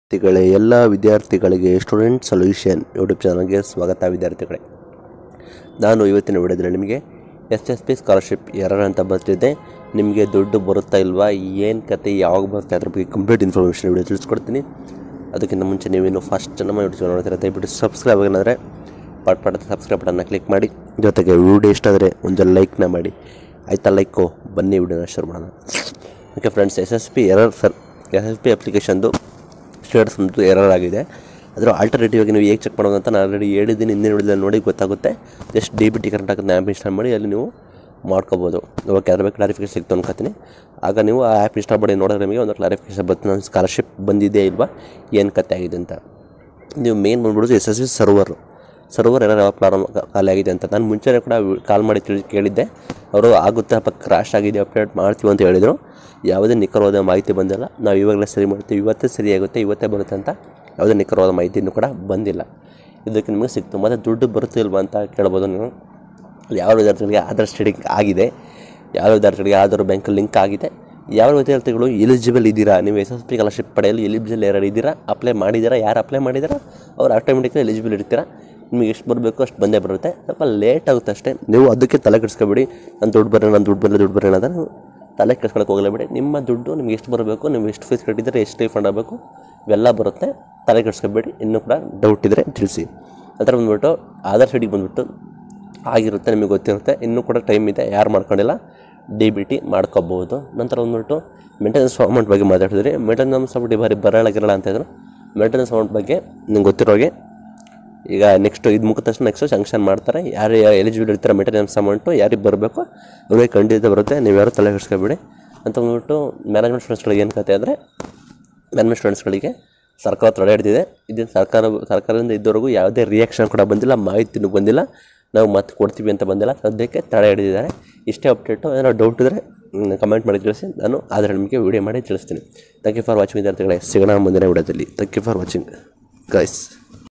ವಿದ್ಯಾರ್ಥಿಗಳೇ ಎಲ್ಲ ವಿದ್ಯಾರ್ಥಿಗಳಿಗೆ ಸ್ಟೂಡೆಂಟ್ ಸೊಲ್ಯೂಷನ್ ಯೂಟ್ಯೂಬ್ ಚಾನಲ್ಗೆ ಸ್ವಾಗತ ವಿದ್ಯಾರ್ಥಿಗಳೇ ನಾನು ಇವತ್ತಿನ ವಿಡಿಯೋದಲ್ಲಿ ನಿಮಗೆ S S P scholarship error ಅಂತ ಬರ್ತಿದೆ ನಿಮಗೆ ದುಡ್ಡು ಬರುತ್ತಾ ಇಲ್ವಾ ಏನು ಕತೆ ಯಾವಾಗ ಬರುತ್ತೆ ಅದ್ರ ಬಗ್ಗೆ ಕಂಪ್ಲೀಟ್ ಇನ್ಫಾರ್ಮೇಷನ್ ವಿಡಿಯೋ ತಿಳಿಸ್ಕೊಡ್ತೀನಿ ಅದಕ್ಕಿಂತ ಮುಂಚೆ ನೀವೇನು ಫಸ್ಟ್ ನಮ್ಮ ಯೂಟ್ಯೂಬ್ ಚಾನಲ್ ನೋಡ್ತೀರ ದಯವಿಟ್ಟು ಸಬ್ಸ್ಕ್ರೈಬ್ ಆಗಿದ್ರೆ ಪಟ್ ಪಟ್ ಸಬ್ಸ್ಕ್ರೈಬ್ ಬಟನ್ನ ಕ್ಲಿಕ್ ಮಾಡಿ ಜೊತೆಗೆ ವಿಡಿಯೋ ಇಷ್ಟ ಆದರೆ ಒಂದು ಲೈಕ್ನ ಮಾಡಿ ಆಯ್ತಾ ಲೈಕು ಬನ್ನಿ ವಿಡಿಯೋನ ಶುರು ಮಾಡೋಣ okay friends S S P error sir S S P ಅಪ್ಲಿಕೇಶನ್ದು ಸ್ಟೇಟಸ್ ಒಂದು ಎರರ್ ಆಗಿದೆ ಅದರ ಆಲ್ಟರ್ನೇಟಿವ್ ಆಗಿ ನೀವು ಹೇಗೆ ಚೆಕ್ ಮಾಡೋದು ಅಂತ ನಾನು ಆಲ್ರೆಡಿ ಹೇಳಿದ್ದೀನಿ ಹಿಂದಿನ ವಿಡಿಯೋದಲ್ಲಿ ನೋಡಿ ಗೊತ್ತಾಗುತ್ತೆ just D B T current ಹಾಕೋದು ಆ್ಯಪ್ ಇನ್ಸ್ಟಾಲ್ ಮಾಡಿ ಅಲ್ಲಿ ನೀವು ಮಾಡ್ಕೋಬೋದು ಓಕೆ ಅದ್ರ ಬಗ್ಗೆ ಕ್ಲಾರಿಫಿಕೇಶನ್ ಸಿಕ್ತು ಅನ್ಕೋತೀನಿ ಆಗ ನೀವು ಆ ಆ್ಯಪ್ ಇನ್ಸ್ಟಾಲ್ ಮಾಡಿ ನೋಡಿದ್ರೆ ನಿಮಗೆ ಒಂದು ಕ್ಲಾರಿಫಿಕೇಶನ್ ಬರುತ್ತೆ ನನ್ನ ಸ್ಕಾಲರ್ಶಿಪ್ ಬಂದಿದೆಯಾ ಇಲ್ವಾ ಏನು ಕತೆ ಆಗಿದೆ ಅಂತ ನೀವು ಮೇನ್ ಬಂದ್ಬಿಡೋದು S S C server server ಏನಾರು ಯಾವ ಪ್ರಾಬ್ಲಮ್ ಖಾಲಿ ಆಗಿದೆ ಅಂತ ನಾನು ಮುಂಚೆನೇ ಕೂಡ ಕಾಲ್ ಮಾಡಿ ತಿಳಿ ಕೇಳಿದ್ದೆ ಅವರು ಆಗುತ್ತೆ ಅಪ್ಪ ಕ್ರಾಶ್ ಆಗಿದೆ ಅಪ್ಡೇಟ್ ಮಾಡ್ತೀವಿ ಅಂತ ಹೇಳಿದರು ಯಾವುದೇ ನಿಖರವಾದ ಮಾಹಿತಿ ಬಂದಿಲ್ಲ ನಾವು ಇವಾಗಲೇ ಸರಿ ಮಾಡ್ತೀವಿ ಇವತ್ತೇ ಸರಿ ಆಗುತ್ತೆ ಇವತ್ತೇ ಬರುತ್ತೆ ಅಂತ ಯಾವುದೇ ನಿಖರವಾದ ಮಾಹಿತಿನೂ ಕೂಡ ಬಂದಿಲ್ಲ ಇದಕ್ಕೆ ನಿಮಗೆ ಸಿಕ್ತು ಮತ್ತು ದುಡ್ಡು ಬರುತ್ತಿಲ್ವಾ ಅಂತ ಕೇಳ್ಬೋದು ನೀವು ಯಾವ ವಿದ್ಯಾರ್ಥಿಗಳಿಗೆ ಆಧಾರ್ ಸ್ಟಡಿಂಗ್ ಆಗಿದೆ ಯಾವ ವಿದ್ಯಾರ್ಥಿಗಳಿಗೆ ಆಧಾರ್ ಬ್ಯಾಂಕ್ ಲಿಂಕ್ ಆಗಿದೆ ಯಾವ ವಿದ್ಯಾರ್ಥಿಗಳು ಎಲಿಜಿಬಲ್ ಇದ್ದೀರಾ ನೀವು ಎಸ್ ಎಸ್ ಪಿ ಸ್ಕಾಲರ್ಶಿಪ್ ಪಡೆಯಲು ಎಲಿಜಿಬಲ್ ಯಾರು ಇದ್ದೀರಾ ಅಪ್ಲೈ ಮಾಡಿದ್ದೀರಾ ಯಾರು ಅಪ್ಲೈ ಮಾಡಿದ್ದೀರಾ ಅವ್ರು ಆಟೋಮೆಟಿಕ್ಲಿ ಎಲಿಜಿಬಲ್ ಇರ್ತೀರಾ ನಿಮಗೆ ಎಷ್ಟು ಬರಬೇಕು ಅಷ್ಟು ಬಂದೇ ಬರುತ್ತೆ ಸ್ವಲ್ಪ ಲೇಟ್ ಆಗುತ್ತೆ ಅಷ್ಟೇ ನೀವು ಅದಕ್ಕೆ ತಲೆ ಕೆಡಿಸ್ಕೊಬೇಡಿ ನಾನು ದುಡ್ಡು ಬರೋಣ ನಾನು ದುಡ್ಡು ಬರಲ್ಲ ದುಡ್ಡು ಬರೋಣ ಅಂತ ನೀವು ತಲೆ ಕೆಡ್ಸ್ಕೊಳಕ್ಕೆ ಹೋಗಲೇಬೇಡಿ ನಿಮ್ಮ ದುಡ್ಡು ನಿಮ್ಗೆ ಎಷ್ಟು ಬರಬೇಕು ನೀವು ಎಷ್ಟು ಫೀಸ್ ಕಟ್ಟಿದ್ರೆ ಎಷ್ಟು ರೀಫಂಡ್ ಆಗಬೇಕು ಇವೆಲ್ಲ ಬರುತ್ತೆ ತಲೆ ಕೆಡಿಸ್ಕೊಬೇಡಿ ಇನ್ನೂ ಕೂಡ ಡೌಟ್ ಇದ್ದರೆ ತಿಳಿಸಿ ಅದರ ಬಂದ್ಬಿಟ್ಟು ಆಧಾರ್ ಶೀಟಿಗೆ ಬಂದ್ಬಿಟ್ಟು ಆಗಿರುತ್ತೆ ನಿಮಗೆ ಗೊತ್ತಿರುತ್ತೆ ಇನ್ನೂ ಕೂಡ ಟೈಮ್ ಇದೆ ಯಾರು ಮಾಡ್ಕೊಂಡಿಲ್ಲ ಡಿ ಬಿ ಟಿ ಮಾಡ್ಕೋಬೋದು ನಂತರ ಬಂದ್ಬಿಟ್ಟು ಮೇಂಟೆನೆನ್ಸ್ ಅಮೌಂಟ್ ಬಗ್ಗೆ ಮಾತಾಡಿದ್ರಿ ಮೇಂಟೆನೆನ್ಸ್ ಅಮೌಂಟ್ ಈ ಬಾರಿ ಬರಲಾಗಿರಲ್ಲ ಅಂತ ಇದ್ರು ಮೇಂಟೆನೆನ್ಸ್ ಅಮೌಂಟ್ ಬಗ್ಗೆ ನಿಮ್ಗೆ ಗೊತ್ತಿರೋಗೆ ಈಗ ನೆಕ್ಸ್ಟ್ ಇದು ಮುಗಿದ ತಕ್ಷಣ ನೆಕ್ಸ್ಟು ಸ್ಯಾಂಕ್ಷನ್ ಮಾಡ್ತಾರೆ ಯಾರು ಎಲಿಜಿಬಲ್ ಇರ್ತಾರೆ ಮೇಂಟೆನೆನ್ಸ್ ಅಮೌಂಟು ಯಾರಿಗೆ ಬರಬೇಕು ಅವ್ರಿಗೆ ಖಂಡಿತ ಬರುತ್ತೆ ನೀವು ಯಾರು ತಲೆ ಕೆಡಿಸ್ಕೊಬೇಡಿ ಅಂತ ಬಂದ್ಬಿಟ್ಟು ಮ್ಯಾನೇಜ್ಮೆಂಟ್ ಸ್ಟೂಡೆಂಟ್ಸ್ಗಳಿಗೆ ಏನು ಕತೆ ಅಂದರೆ ಮ್ಯಾನೇಜ್ಮೆಂಟ್ ಸ್ಟೂಡೆಂಟ್ಸ್ಗಳಿಗೆ ಸರ್ಕಾರ ತಡೆ ಹಿಡಿದಿದೆ ಇದು ಸರ್ಕಾರ ಸರ್ಕಾರದಿಂದ ಇದ್ದವರೆಗೂ ಯಾವುದೇ ರಿಯಾಕ್ಷನ್ ಕೂಡ ಬಂದಿಲ್ಲ ಮಾಹಿತಿನೂ ಬಂದಿಲ್ಲ ನಾವು ಮತ್ತೆ ಕೊಡ್ತೀವಿ ಅಂತ ಬಂದಿಲ್ಲ ಸದ್ಯಕ್ಕೆ ತಡೆ ಹಿಡಿದಿದ್ದಾರೆ ಇಷ್ಟೇ ಅಪ್ಡೇಟು ಏನಾದ್ರು ಡೌಟ್ ಇದ್ದರೆ ಕಮೆಂಟ್ ಮಾಡಿ ತಿಳಿಸಿ ನಾನು ಆದರೆ ನಿಮಗೆ ವಿಡಿಯೋ ಮಾಡಿ ತಿಳಿಸ್ತೀನಿ ಥ್ಯಾಂಕ್ ಯು ಫಾರ್ ವಾಚಿಂಗ್ ವಿದ್ಯಾರ್ಥಿಗಳೇ ಸಿಗೋಣ ಮುಂದಿನ ವಿಡಿಯೋದಲ್ಲಿ thank you for watching guys